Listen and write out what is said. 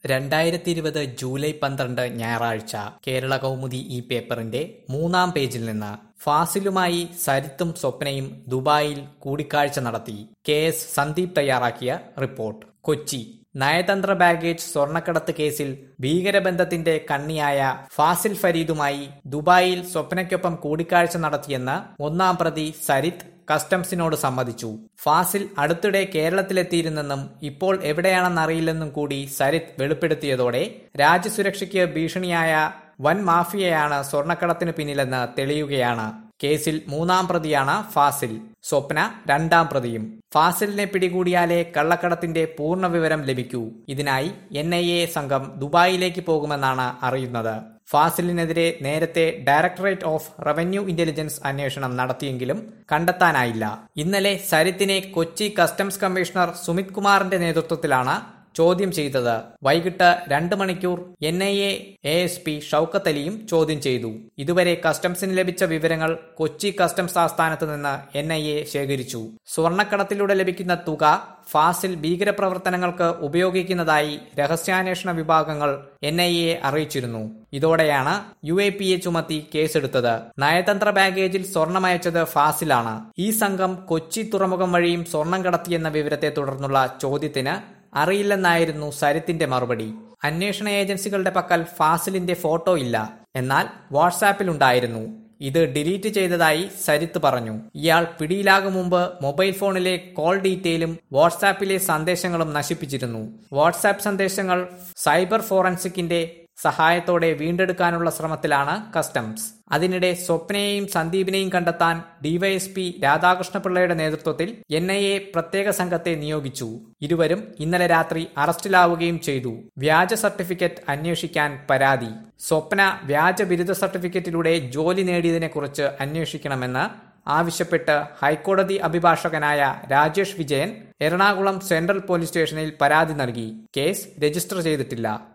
രണ്ടായിരത്തി ഇരുപത് ജൂലൈ പന്ത്രണ്ട് ഞായറാഴ്ച കേരള കൗമുദി ഈ പേപ്പറിന്റെ മൂന്നാം പേജിൽ നിന്ന് ഫാസിലുമായി സരിത്തും സ്വപ്നയും ദുബായിൽ കൂടിക്കാഴ്ച നടത്തി കെ എസ് സന്ദീപ് തയ്യാറാക്കിയ റിപ്പോർട്ട് കൊച്ചി നയതന്ത്ര ബാഗേജ് സ്വർണ്ണക്കടത്ത് കേസിൽ ഭീകരബന്ധത്തിന്റെ കണ്ണിയായ ഫാസിൽ ഫരീദുമായി ദുബായിൽ സ്വപ്നയ്ക്കൊപ്പം കൂടിക്കാഴ്ച നടത്തിയെന്ന് ഒന്നാം പ്രതി സരിത്ത് കസ്റ്റംസിനോട് സമ്മതിച്ചു ഫാസിൽ അടുത്തിടെ കേരളത്തിലെത്തിയിരുന്നെന്നും ഇപ്പോൾ എവിടെയാണെന്നറിയില്ലെന്നും കൂടി സരിത്ത് വെളിപ്പെടുത്തിയതോടെ രാജ്യസുരക്ഷയ്ക്ക് ഭീഷണിയായ വൻ മാഫിയയാണ് സ്വർണ്ണക്കടത്തിന് പിന്നിലെന്ന് തെളിയുകയാണ് കേസിൽ മൂന്നാം പ്രതിയാണ് ഫാസിൽ സ്വപ്ന രണ്ടാം പ്രതിയും ഫാസിലിനെ പിടികൂടിയാലേ കള്ളക്കടത്തിന്റെ പൂർണ്ണ വിവരം ലഭിക്കൂ ഇതിനായി എൻ ഐ എ സംഘം ദുബായിലേക്ക് പോകുമെന്നാണ് അറിയുന്നത് ഫാസിലിനെതിരെ നേരത്തെ ഡയറക്ടറേറ്റ് ഓഫ് റവന്യൂ ഇന്റലിജൻസ് അന്വേഷണം നടത്തിയെങ്കിലും കണ്ടെത്താനായില്ല ഇന്നലെ സരിത്തിനെ കൊച്ചി കസ്റ്റംസ് കമ്മീഷണർ സുമിത് കുമാറിന്റെ നേതൃത്വത്തിലാണ് ചോദ്യം ചെയ്തത് വൈകിട്ട് രണ്ട് മണിക്കൂർ N I A S P Shoukath അലിയും ചോദ്യം ചെയ്തു ഇതുവരെ കസ്റ്റംസിന് ലഭിച്ച വിവരങ്ങൾ കൊച്ചി കസ്റ്റംസ് ആസ്ഥാനത്ത് നിന്ന് എൻ ഐ എ ശേഖരിച്ചു സ്വർണ്ണക്കടത്തിലൂടെ ലഭിക്കുന്ന തുക ഫാസിൽ ഭീകരപ്രവർത്തനങ്ങൾക്ക് ഉപയോഗിക്കുന്നതായി രഹസ്യാന്വേഷണ വിഭാഗങ്ങൾ എൻ ഐ എ അറിയിച്ചിരുന്നു ഇതോടെയാണ് യു എ പി എ ചുമത്തി കേസെടുത്തത് നയതന്ത്ര ബാഗേജിൽ സ്വർണമയച്ചത് ഫാസിലാണ് ഈ സംഘം കൊച്ചി തുറമുഖം വഴിയും സ്വർണം കടത്തിയെന്ന വിവരത്തെ തുടർന്നുള്ള ചോദ്യത്തിന് അറിയില്ലെന്നായിരുന്നു സരിത്തിന്റെ മറുപടി അന്വേഷണ ഏജൻസികളുടെ പക്കൽ ഫാസിലിന്റെ ഫോട്ടോ ഇല്ല എന്നാൽ വാട്സാപ്പിലുണ്ടായിരുന്നു ഇത് ഡിലീറ്റ് ചെയ്തതായി സരിത്ത് പറഞ്ഞു ഇയാൾ പിടിയിലാകും മുമ്പ് മൊബൈൽ ഫോണിലെ കോൾ ഡീറ്റെയിലും വാട്സാപ്പിലെ സന്ദേശങ്ങളും നശിപ്പിച്ചിരുന്നു വാട്സാപ്പ് സന്ദേശങ്ങൾ സൈബർ ഫോറൻസിക്കിന്റെ സഹായത്തോടെ വീണ്ടെടുക്കാനുള്ള ശ്രമത്തിലാണ് കസ്റ്റംസ് അതിനിടെ സ്വപ്നയെയും സന്ദീപിനെയും കണ്ടെത്താൻ ഡിവൈഎസ്പി രാധാകൃഷ്ണപിള്ളയുടെ നേതൃത്വത്തിൽ എൻ ഐ എ പ്രത്യേക സംഘത്തെ നിയോഗിച്ചു ഇരുവരും ഇന്നലെ രാത്രി അറസ്റ്റിലാവുകയും ചെയ്തു വ്യാജ സർട്ടിഫിക്കറ്റ് അന്വേഷിക്കാൻ പരാതി സ്വപ്ന വ്യാജ ബിരുദ സർട്ടിഫിക്കറ്റിലൂടെ ജോലി നേടിയതിനെക്കുറിച്ച് അന്വേഷിക്കണമെന്ന് ആവശ്യപ്പെട്ട് ഹൈക്കോടതി അഭിഭാഷകനായ രാജേഷ് വിജയൻ എറണാകുളം സെൻട്രൽ പോലീസ് സ്റ്റേഷനിൽ പരാതി നൽകി കേസ് രജിസ്റ്റർ ചെയ്തിട്ടില്ല